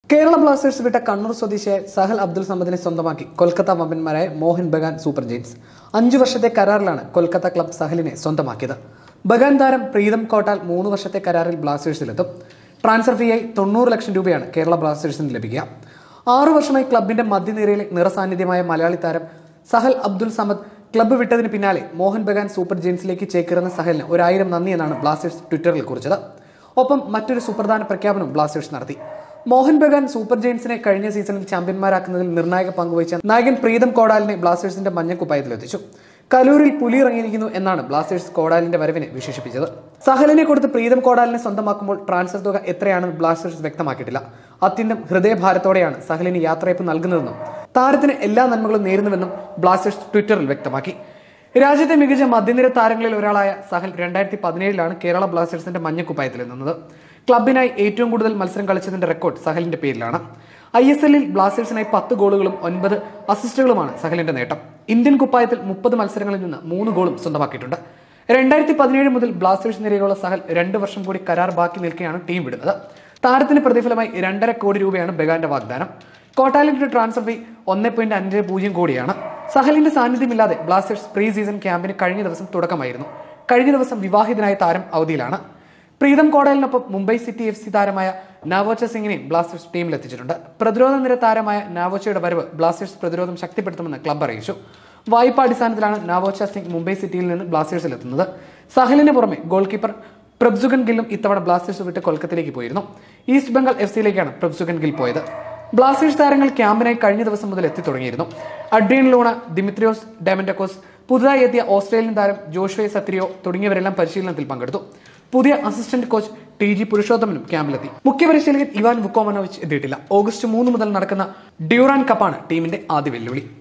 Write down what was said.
Kerala Blasters വിട്ട കണ്ണൂർ സ്വദേശിയായ സഹൽ അബ്ദുൾ സമദിനെ സ്വന്തമാക്കി കൊൽക്കത്ത വമ്പന്മാരായ മോഹൻ ബഗാൻ സൂപ്പർ ജെയിൻസ് അഞ്ചു വർഷത്തെ കരാറിലാണ് കൊൽക്കത്ത ക്ലബ് സഹലിനെ സ്വന്തമാക്കിയത് ബഗാൻ താരം പ്രീതം കോട്ടാൽ മൂന്ന് വർഷത്തെ കരാറിൽ ബ്ലാസ്റ്റേഴ്സിലെത്തും ട്രാൻസ്ഫർ ഫീയായി തൊണ്ണൂറ് ലക്ഷം രൂപയാണ് കേരള ബ്ലാസ്റ്റേഴ്സിന് ലഭിക്കുക ആറു വർഷമായി ക്ലബിന്റെ മധ്യനിരയിലെ നിറസാന്നിധ്യമായ മലയാളി താരം സഹൽ അബ്ദുൾ സമദ് ക്ലബ്ബ് വിട്ടതിന് പിന്നാലെ മോഹൻ ബഗാൻ സൂപ്പർ ജെയിൻസിലേക്ക് ചേക്കേറുന്ന സഹലിന് ഒരായിരം നന്ദി എന്നാണ് ബ്ലാസ്റ്റേഴ്സ് ട്വിറ്ററിൽ കുറിച്ചത് ഒപ്പം മറ്റൊരു സുപ്രധാന പ്രഖ്യാപനവും ബ്ലാസ്റ്റേഴ്സ് നടത്തി മോഹൻ ബഗാൻ സൂപ്പർ ജെയിൻസിനെ കഴിഞ്ഞ സീസണിൽ ചാമ്പ്യന്മാരാക്കുന്നതിൽ നിർണായക പങ്കുവഹിച്ച നായകൻ പ്രീതം കോടാലിനെ ബ്ലാസ്റ്റേഴ്സിന്റെ മഞ്ഞക്കുപ്പായത്തിലെത്തിച്ചു കലൂരിൽ പുലി ഇറങ്ങിയിരിക്കുന്നു എന്നാണ് ബ്ലാസ്റ്റേഴ്സ് കോടാലിന്റെ വരവിനെ വിശേഷിപ്പിച്ചത് സഹലിനെ കൊടുത്ത് പ്രീതം കോടാലിനെ സ്വന്തമാക്കുമ്പോൾ ട്രാൻസ്ഫർ തുക എത്രയാണെന്ന് ബ്ലാസ്റ്റേഴ്സ് വ്യക്തമാക്കിയിട്ടില്ല അത്യന്തം ഹൃദയഭാരത്തോടെയാണ് സഹലിന് യാത്രയപ്പ് നൽകുന്നതെന്നും താരത്തിന് എല്ലാ നന്മകളും നേരുന്നുവെന്നും ബ്ലാസ്റ്റേഴ്സ് ട്വിറ്ററിൽ വ്യക്തമാക്കി രാജ്യത്തെ മികച്ച മധ്യനിര താരങ്ങളിൽ ഒരാളായ സഹൽ രണ്ടായിരത്തി പതിനേഴിലാണ് കേരള ബ്ലാസ്റ്റേഴ്സിന്റെ മഞ്ഞക്കുപ്പായത്തിൽ നിന്നത് ക്ലബിനായി ഏറ്റവും കൂടുതൽ മത്സരം കളിച്ചതിന്റെ റെക്കോർഡ് സഹലിന്റെ പേരിലാണ് ഐ എസ് എല്ലിൽ ബ്ലാസ്റ്റേഴ്സിനായി പത്ത് ഗോളുകളും ഒൻപത് അസിസ്റ്റുകളുമാണ് സഹലിന്റെ നേട്ടം ഇന്ത്യൻ കുപ്പായത്തിൽ മുപ്പത് മത്സരങ്ങളിൽ നിന്ന് മൂന്ന് ഗോളും സ്വന്തമാക്കിയിട്ടുണ്ട് രണ്ടായിരത്തി പതിനേഴ് മുതൽ ബ്ലാസ്റ്റേഴ്സ് നിരയിലുള്ള സഹൽ രണ്ട് വർഷം കൂടി കരാർ ബാക്കി നിൽക്കെയാണ് ടീം വിടുന്നത് താരത്തിന് പ്രതിഫലമായി രണ്ടര കോടി രൂപയാണ് ബഗാന്റെ വാഗ്ദാനം കോട്ടാലിന്റെ ട്രാൻസ്ഫർ ഫീ ഒന്ന് പോയിന്റ് അഞ്ച് പൂജ്യം കോടിയാണ് സഹലിന്റെ സാന്നിധ്യമില്ലാതെ ബ്ലാസ്റ്റേഴ്സ് പ്രീ സീസൺ ക്യാമ്പിന് കഴിഞ്ഞ ദിവസം തുടക്കമായിരുന്നു കഴിഞ്ഞ ദിവസം വിവാഹിതനായ താരം അവധിയിലാണ് പ്രീതം കോടാലിനൊപ്പം മുംബൈ സിറ്റി എഫ് സി താരമായ നാവോച്ച സിംഗിനെയും ബ്ലാസ്റ്റേഴ്സ് ടീമിലെത്തിച്ചിട്ടുണ്ട് പ്രതിരോധ നിര താരമായ നാവോച്ചയുടെ വരവ് ബ്ലാസ്റ്റേഴ്സ് പ്രതിരോധം ശക്തിപ്പെടുത്തുമെന്ന് ക്ലബ്ബ് അറിയിച്ചു വായ്പാ അടിസ്ഥാനത്തിലാണ് നാവോച്ച സിംഗ് മുംബൈ സിറ്റിയിൽ നിന്ന് ബ്ലാസ്റ്റേഴ്സിൽ എത്തുന്നത് സഹലിന് പുറമെ ഗോൾ കീപ്പർ പ്രബ്സുഗൻ ഗില്ലും ഇത്തവണ ബ്ലാസ്റ്റേഴ്സ് വിട്ട് കൊൽക്കത്തയിലേക്ക് പോയിരുന്നു ഈസ്റ്റ് ബംഗാൾ എഫ് സിയിലേക്കാണ് പ്രബ്സുഗൻ ഗിൽ പോയത് ബ്ലാസ്റ്റേഴ്സ് താരങ്ങൾ ക്യാമ്പിനായി കഴിഞ്ഞ ദിവസം മുതൽ എത്തി തുടങ്ങിയിരുന്നു അഡ്രിയൻ ലൂണ ദിമിത്രിയോസ് ഡാമൻഡക്കോസ് പുതുതായി എത്തിയ ഓസ്ട്രേലിയൻ താരം ജോഷ്വെ സത്രിയോ തുടങ്ങിയവരെല്ലാം പരിശീലനത്തിൽ പങ്കെടുത്തു പുതിയ അസിസ്റ്റന്റ് കോച്ച് ടി ജി പുരുഷോത്തമനും ക്യാമ്പിലെത്തി മുഖ്യ പരിശീലകൻ ഇവാൻ വുക്കോമനോവിച്ച് എത്തിയിട്ടില്ല ഓഗസ്റ്റ് മൂന്ന് മുതൽ നടക്കുന്ന ഡ്യൂറാൻ കപ്പാണ് ടീമിന്റെ ആദ്യ വെല്ലുവിളി